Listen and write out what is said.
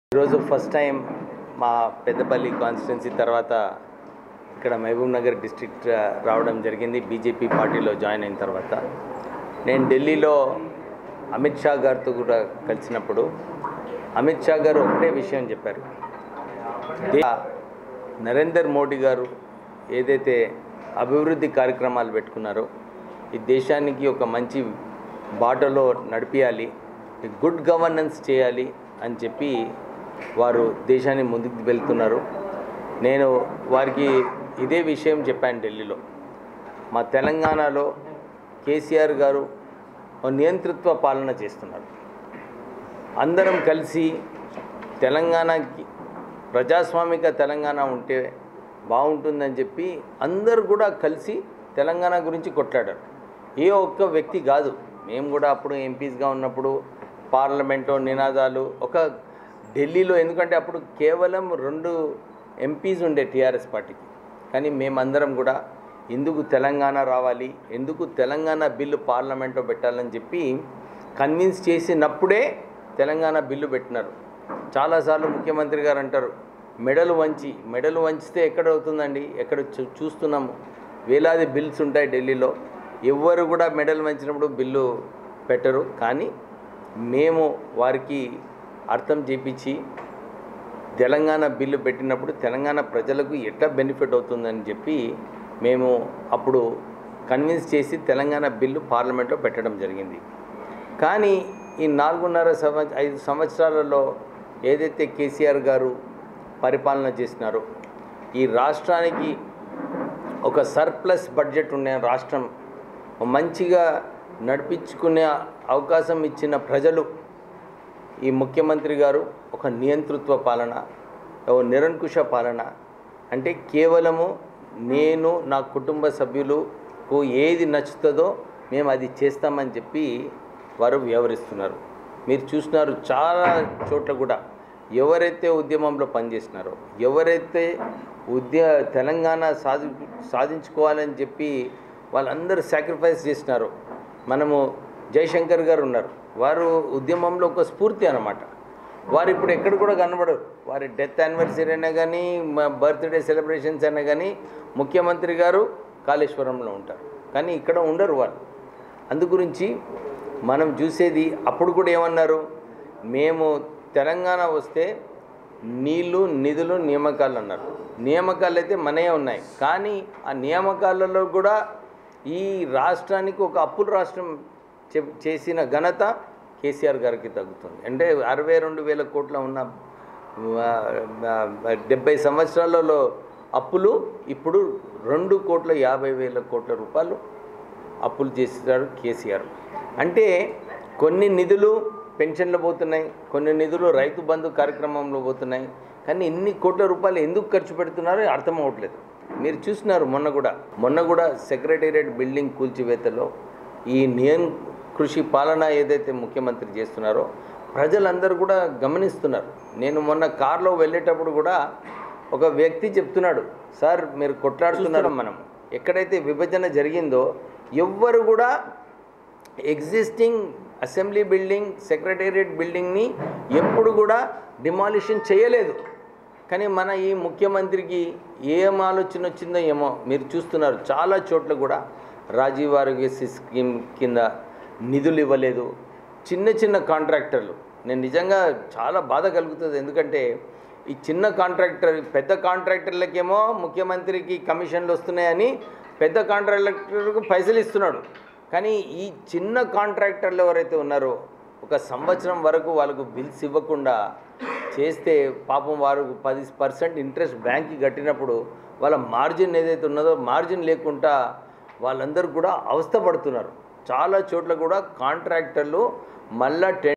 ఈరోజు first time మా Peddapalli constituency తర్వాత ఇక్కడ మహబూబ్ నగర్ డిస్ట్రిక్ట్ రావడం జరిగింది బీజేపీ పార్టీలో జాయిన్ అయిన తర్వాత నేను ఢిల్లీలో అమిత్ షా గారితో కూడా కలిసినప్పుడు అమిత్ షా గారు ఒకటే విషయం చెప్పారు దే- నరేందర్ మోడీ గారు ఏదైతే అభివృద్ధి కార్యక్రమాలు పెట్టుకున్నారో ఈ దేశానికి ఒక మంచి బాటలో నడిపించాలి గుడ్ గవర్నెన్స్ చేయాలి అని చెప్పి వారు దేశాన్ని ముందుకు వెళ్తున్నారు నేను వారికి ఇదే విషయం చెప్పాను ఢిల్లీలో మా తెలంగాణలో కేసీఆర్ గారు ఓ నియంతృత్వ పాలన చేస్తున్నారు అందరం కలిసి తెలంగాణకి ప్రజాస్వామిక తెలంగాణ ఉంటే బాగుంటుందని చెప్పి అందరూ కూడా కలిసి తెలంగాణ గురించి కొట్లాడారు ఏ ఒక్క వ్యక్తి కాదు మేము కూడా అప్పుడు ఎంపీస్గా ఉన్నప్పుడు పార్లమెంటు నినాదాలు ఒక ఢిల్లీలో ఎందుకంటే అప్పుడు కేవలం రెండు ఎంపీస్ ఉండే టీఆర్ఎస్ పార్టీకి కానీ మేమందరం కూడా ఎందుకు తెలంగాణ రావాలి ఎందుకు తెలంగాణ బిల్లు పార్లమెంట్లో పెట్టాలని చెప్పి కన్విన్స్ చేసినప్పుడే తెలంగాణ బిల్లు పెట్టినారు చాలాసార్లు ముఖ్యమంత్రి గారు అంటారు మెడలు వంచి మెడలు వంచితే ఎక్కడ అవుతుందండి ఎక్కడ చూ- చూస్తున్నాము వేలాది బిల్స్ ఉంటాయి ఢిల్లీలో ఎవ్వరు కూడా మెడలు వంచినప్పుడు బిల్లు పెట్టరు కానీ మేము వారికి అర్థం చేపించి తెలంగాణ బిల్లు పెట్టినప్పుడు తెలంగాణ ప్రజలకు ఎట్లా బెనిఫిట్ అవుతుందని చెప్పి మేము అప్పుడు కన్విన్స్ చేసి తెలంగాణ బిల్లు పార్లమెంట్లో పెట్టడం జరిగింది కానీ ఈ నాలుగున్నర సంవత్స ఐదు సంవత్సరాలలో ఏదైతే కేసీఆర్ గారు పరిపాలన చేసినారో ఈ రాష్ట్రానికి ఒక సర్ప్లస్ బడ్జెట్ ఉన్న రాష్ట్రం మంచిగా నడిపించుకునే అవకాశం ఇచ్చిన ప్రజలు ఈ ముఖ్యమంత్రి గారు ఒక నియంతృత్వ పాలన ఓ నిరంకుశ పాలన అంటే కేవలము నేను నా కుటుంబ సభ్యులకు ఏది నచ్చుతుందో మేము అది చేస్తామని చెప్పి వారు వ్యవహరిస్తున్నారు మీరు చూసినారు చాలా చోట్ల కూడా ఎవరైతే ఉద్యమంలో పనిచేసినారో ఎవరైతే ఉద్య తెలంగాణ సాధి సాధించుకోవాలని చెప్పి వాళ్ళందరూ సాక్రిఫైస్ చేసినారో మనము జయశంకర్ గారు ఉన్నారు వారు ఉద్యమంలో ఒక స్ఫూర్తి అన్నమాట వారు ఇప్పుడు ఎక్కడ కూడా కనబడరు వారి డెత్ యానివర్సరీ అయినా కానీ బర్త్డే సెలబ్రేషన్స్ అయినా కానీ ముఖ్యమంత్రి గారు కాళేశ్వరంలో ఉంటారు కానీ ఇక్కడ ఉండరు వాళ్ళు అందు గురించి మనం చూసేది అప్పుడు కూడా ఏమన్నారు మేము తెలంగాణ వస్తే నీళ్లు నిధులు నియామకాలు అన్నారు నియామకాలు అయితే మనయే ఉన్నాయి కానీ ఆ నియామకాలలో కూడా ఈ రాష్ట్రానికి ఒక అప్పుల రాష్ట్రం చె- చేసిన ఘనత కేసీఆర్ గారికి తగ్గుతుంది అంటే అరవై రెండు వేల కోట్ల ఉన్న ఆ, ఆ, డెబ్బై సంవత్సరాలలో అప్పులు ఇప్పుడు రెండు కోట్ల యాభై వేల కోట్ల రూపాయలు అప్పులు చేశారు కేసీఆర్ అంటే కొన్ని నిధులు పెన్షన్లు పోతున్నాయి కొన్ని నిధులు రైతు బంధు కార్యక్రమంలో పోతున్నాయి కానీ ఇన్ని కోట్ల రూపాయలు ఎందుకు ఖర్చు పెడుతున్నారో అర్థం అవ్వట్లేదు మీరు చూసినారు మొన్న కూడా మొన్న కూడా సెక్రటేరియట్ బిల్డింగ్ కూల్చివేతలో ఈ నియం కృషి పాలన ఏదైతే ముఖ్యమంత్రి చేస్తున్నారో ప్రజలందరూ కూడా గమనిస్తున్నారు నేను మొన్న కారులో వెళ్ళేటప్పుడు కూడా ఒక వ్యక్తి చెప్తున్నాడు సార్ మీరు కొట్లాడుతున్నారు మనం ఎక్కడైతే విభజన జరిగిందో ఎవ్వరు కూడా ఎగ్జిస్టింగ్ అసెంబ్లీ బిల్డింగ్ సెక్రటేరియట్ బిల్డింగ్ని ఎప్పుడు కూడా డిమాలిషన్ చేయలేదు కానీ మన ఈ ముఖ్యమంత్రికి ఏం ఆలోచన వచ్చిందో ఏమో మీరు చూస్తున్నారు చాలా చోట్ల కూడా రాజీవ్ ఆరోగ్యశ్రీ స్కీమ్ కింద నిధులు ఇవ్వలేదు చిన్న చిన్న కాంట్రాక్టర్లు నేను నిజంగా చాలా బాధ కలుగుతుంది ఎందుకంటే ఈ చిన్న కాంట్రాక్టర్ పెద్ద కాంట్రాక్టర్లకేమో ముఖ్యమంత్రికి కమిషన్లు వస్తున్నాయని పెద్ద కాంట్రాక్టర్లకు పైసలు ఇస్తున్నాడు కానీ ఈ చిన్న కాంట్రాక్టర్లు ఎవరైతే ఉన్నారో ఒక సంవత్సరం వరకు వాళ్ళకు బిల్స్ ఇవ్వకుండా చేస్తే పాపం వారు పది పర్సెంట్ ఇంట్రెస్ట్ బ్యాంక్కి కట్టినప్పుడు వాళ్ళ మార్జిన్ ఏదైతే ఉన్నదో మార్జిన్ లేకుండా వాళ్ళందరూ కూడా అవస్థపడుతున్నారు చాలా చోట్ల కూడా కాంట్రాక్టర్లు మళ్ళా టెన్